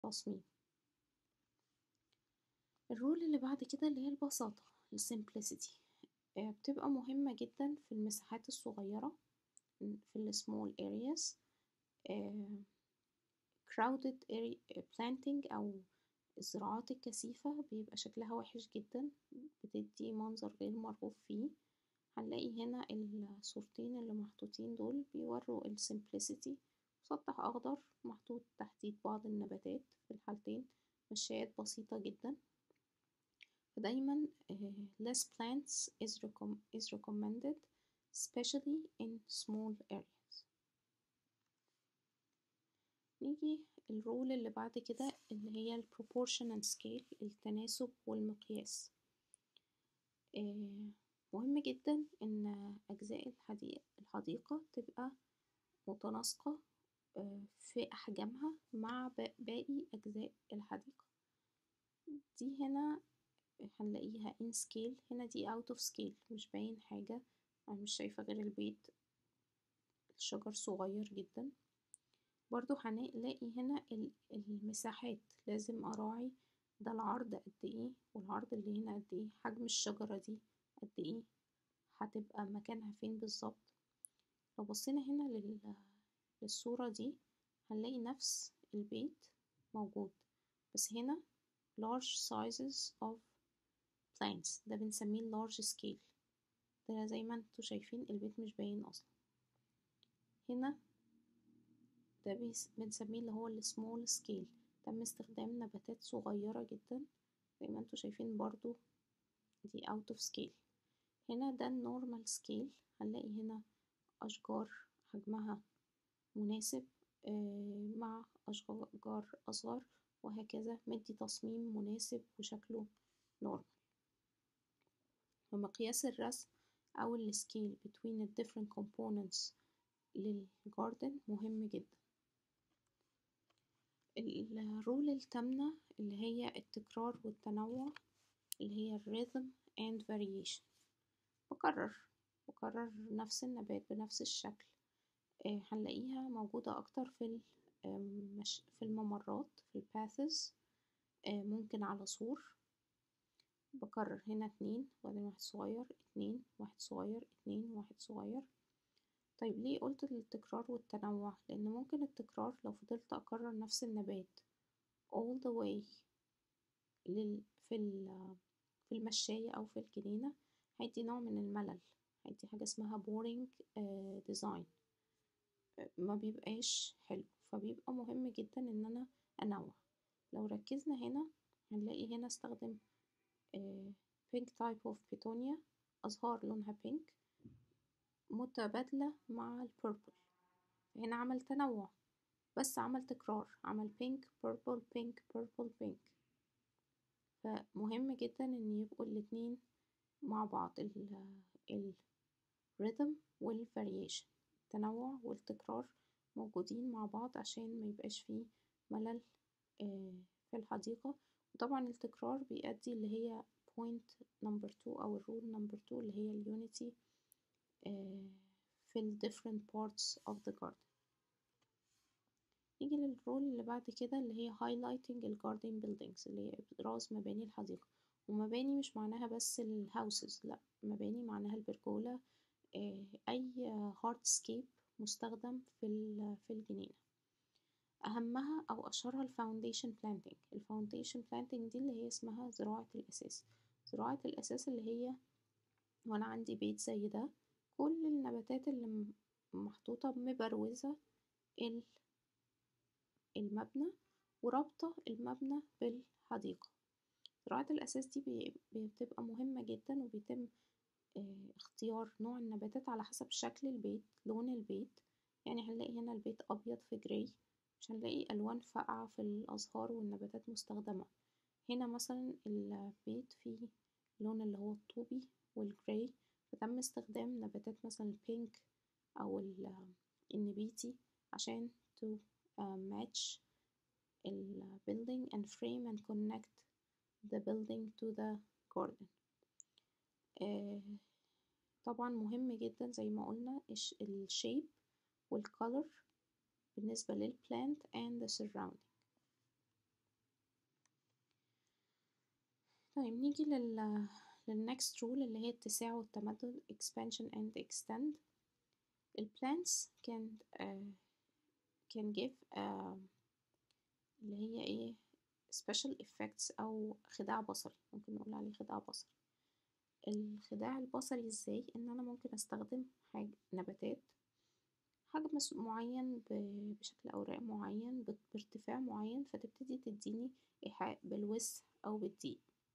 التصميم الرول اللي بعد كده اللي هي البساطة ال simplicity آه، بتبقى مهمة جدا في المساحات الصغيرة في ال small areas آه، crowded area planting أو الزراعات الكثيفة بيبقى شكلها وحش جدا بتدي منظر غير مرغوب فيه هنلاقي هنا الصورتين اللي محطوطين دول بيوروا ال simplicity مسطح أخضر محطوط تحتيه بعض النباتات في الحالتين مشايات بسيطة جدا فدايما less plants is, recomm is recommended especially in small areas نيجي الرول اللي بعد كده اللي هي ال proportion and scale التناسب والمقياس مهم جدا إن أجزاء الحديقة تبقى متناسقة في أحجامها مع باقي أجزاء الحديقة دي هنا هنلاقيها in scale هنا دي out of scale مش باين حاجة أنا مش شايفة غير البيت الشجر صغير جدا برضو هنلاقي هنا المساحات لازم أراعي ده العرض قد ايه والعرض اللي هنا قد ايه حجم الشجرة دي قد ايه هتبقى مكانها فين بالظبط لو بصينا هنا لل... للصورة دي هنلاقي نفس البيت موجود بس هنا large sizes of plants ده بنسميه large scale ده زي ما انتوا شايفين البيت مش باين اصلا هنا ده بنسميه اللي هو السمول سكيل تم استخدام نباتات صغيرة جدا زي ما انتوا شايفين برضو دي out of scale هنا ده النورمال سكيل هنلاقي هنا أشجار حجمها مناسب مع أشجار أصغر وهكذا مدي تصميم مناسب وشكله نورمال ومقياس الرسم أو السكيل between the different components للجاردن مهم جدا الرول التامنة اللي هي التكرار والتنوع اللي هي الريتم and variation بكرر بكرر نفس النبات بنفس الشكل هنلاقيها موجودة أكتر في في الممرات في الباثز ممكن على سور بكرر هنا اتنين وبعدين واحد صغير اتنين واحد صغير اتنين واحد صغير طيب ليه قلت التكرار والتنوع لأن ممكن التكرار لو فضلت أكرر نفس النبات all the way لل في ال في المشاية أو في الجنينة هيدي نوع من الملل هيدي حاجة اسمها boring design ما بيبقاش حلو فبيبقى مهم جدا ان انا انوع لو ركزنا هنا هنلاقي هنا استخدم pink type of petunia ازهار لونها pink متبادلة مع البيربل هنا عمل تنوع بس عمل تكرار عمل pink purple pink purple pink فمهم جدا ان يبقوا الاتنين مع بعض ال rhythm وال variation التنوع والتكرار موجودين مع بعض عشان ما يبقاش فيه ملل في الحديقة وطبعا التكرار بيؤدي اللي هي point number two أو الرول number two اللي هي اليونيتي في ال different parts of the garden نيجي للرول اللي بعد كده اللي هي highlighting ال garden buildings اللي هي إبراز مباني الحديقة ومباني مش معناها بس الهاوسز لأ مباني معناها البرجولة أي هاردسكيب مستخدم في في الجنينة أهمها أو أشهرها الفاونديشن بلانتنج الفاونديشن بلانتنج دي اللي هي اسمها زراعة الأساس زراعة الأساس اللي هي وأنا عندي بيت زي ده كل النباتات اللي محطوطة مبروزة المبنى ورابطة المبنى بالحديقة زراعة الأساس دي بتبقى مهمة جدا وبيتم اختيار نوع النباتات على حسب شكل البيت لون البيت يعني هنلاقي هنا البيت أبيض في جراي مش هنلاقي ألوان فاقعة في الأزهار والنباتات مستخدمة هنا مثلا البيت فيه اللون اللي هو الطوبي والجراي فتم استخدام نباتات مثلا البينك أو النبيتي عشان to uh, match ال building and frame and connect the building to the garden آه طبعا مهم جدا زي ما قلنا الشيب والcolor بالنسبة للplant and the surrounding طيب نيجي لل للnext rule اللي هي الاتساع والتمدد expansion and extend ال plants can uh, can give uh, اللي هي ايه special effects أو خداع بصري ممكن نقول عليه خداع بصري الخداع البصري ازاي ان انا ممكن استخدم حاجة نباتات حجم معين بشكل اوراق معين بارتفاع معين فتبتدي تديني ايحاء بالوسع او بالضيق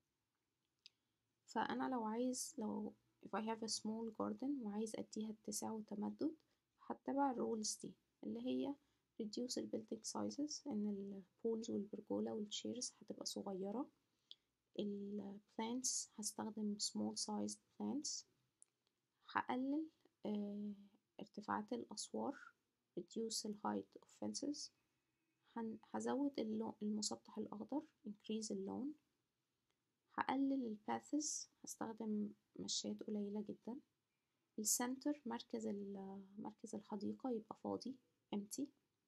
فانا لو عايز لو if I have a small garden وعايز اديها اتساع وتمدد هتبع الرولز دي اللي هي reduce ال building sizes ان البولز والبرجولة والشيرز هتبقى صغيرة ال plants هستخدم small sized plants هقلل آه ارتفاعات الأسوار reduce ال height of fences هزود اللون المسطح الأخضر increase اللون هقلل ال paths هستخدم مشات قليلة جدا السنتر مركز مركز الحديقة يبقى فاضي empty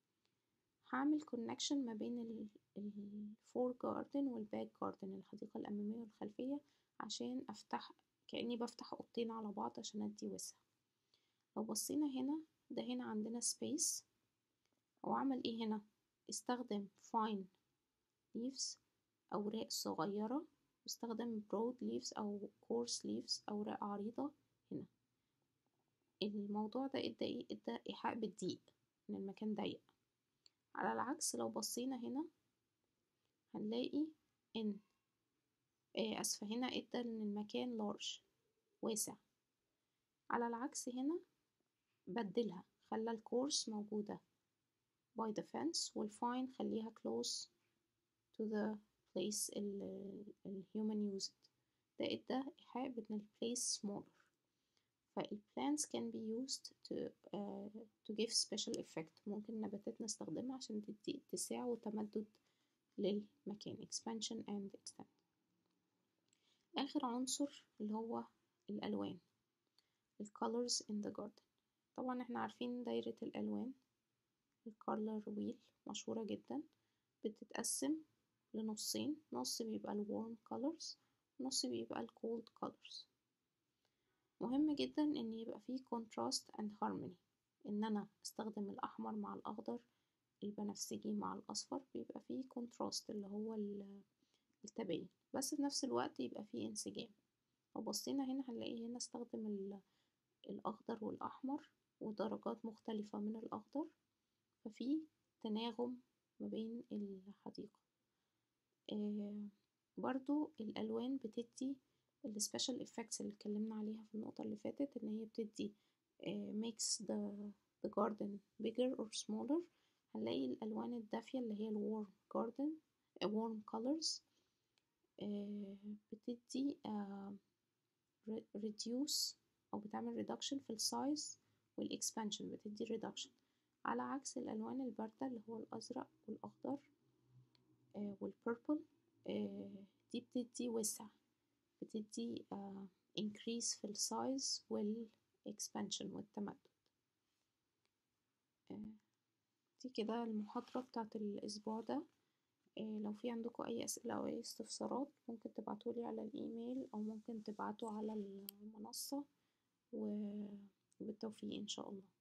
هعمل connection ما بين الفور جاردن والباك جاردن الحديقة الأمامية والخلفية عشان أفتح كأني بفتح أوضتين على بعض عشان أدي وسع لو بصينا هنا ده هنا عندنا space وأعمل إيه هنا استخدم fine leaves أوراق صغيرة واستخدم broad leaves أو coarse leaves أوراق عريضة هنا الموضوع ده ادى ايه ادى إيحاء بالضيق إن المكان ضيق على العكس لو بصينا هنا هنلاقي إن آه أسفة هنا ادى إن المكان large واسع على العكس هنا بدلها خلى الكورس موجودة by the fence والفاين خليها close to the place ال human used ده ادى إيحاء بإن ال place smaller فال plants can be used to uh, to give special effect ممكن نباتات نستخدمها عشان تدي اتساع وتمدد للمكان expansion and extend آخر عنصر اللي هو الألوان ال colors in the garden طبعا احنا عارفين دايرة الألوان الكولر ويل مشهورة جدا بتتقسم لنصين نص بيبقى ال warm colors نص بيبقى ال cold colors مهم جدا ان يبقى فيه contrast and harmony ان انا استخدم الاحمر مع الاخضر البنفسجي مع الاصفر بيبقى فيه contrast اللي هو التباين بس في نفس الوقت يبقى فيه انسجام لو بصينا هنا هنلاقي هنا استخدم الاخضر والاحمر ودرجات مختلفة من الاخضر ففي تناغم ما بين الحديقة آه برضو الالوان بتدي السبيشال effects اللي اتكلمنا عليها في النقطة اللي فاتت ان هي بتدي uh, makes the, the garden bigger or smaller هنلاقي الألوان الدافية اللي هي ال warm garden uh, warm colors uh, بتدي reduce أو بتعمل reduction في السايز والexpansion بتدي reduction على عكس الألوان الباردة اللي هو الأزرق والأخضر والبيربل دي بتدي وسع بتدي uh, increase في السايز والexpansion والتمدد uh, دي كده المحاضرة بتاعت الأسبوع ده uh, لو في عندكم أي أسئلة أو أي استفسارات ممكن تبعتولي على الإيميل أو ممكن تبعتوا على المنصة وبالتوفيق إن شاء الله